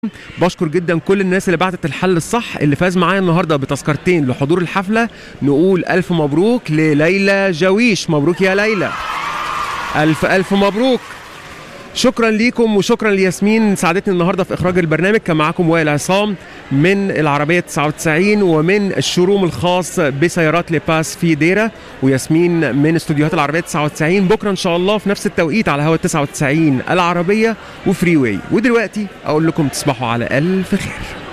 بشكر جدا كل الناس اللي بعتت الحل الصح اللي فاز معايا النهارده بتذكرتين لحضور الحفله نقول الف مبروك لليلى جويش مبروك يا ليلى الف الف مبروك شكرا ليكم وشكرا لياسمين ساعدتني النهارده في اخراج البرنامج كان معاكم وائل عصام من العربيه 99 ومن الشوروم الخاص بسيارات لباس في ديره وياسمين من استوديوهات العربيه 99 بكره ان شاء الله في نفس التوقيت على هوا 99 العربيه وفري واي ودلوقتي اقول لكم تصبحوا على الف خير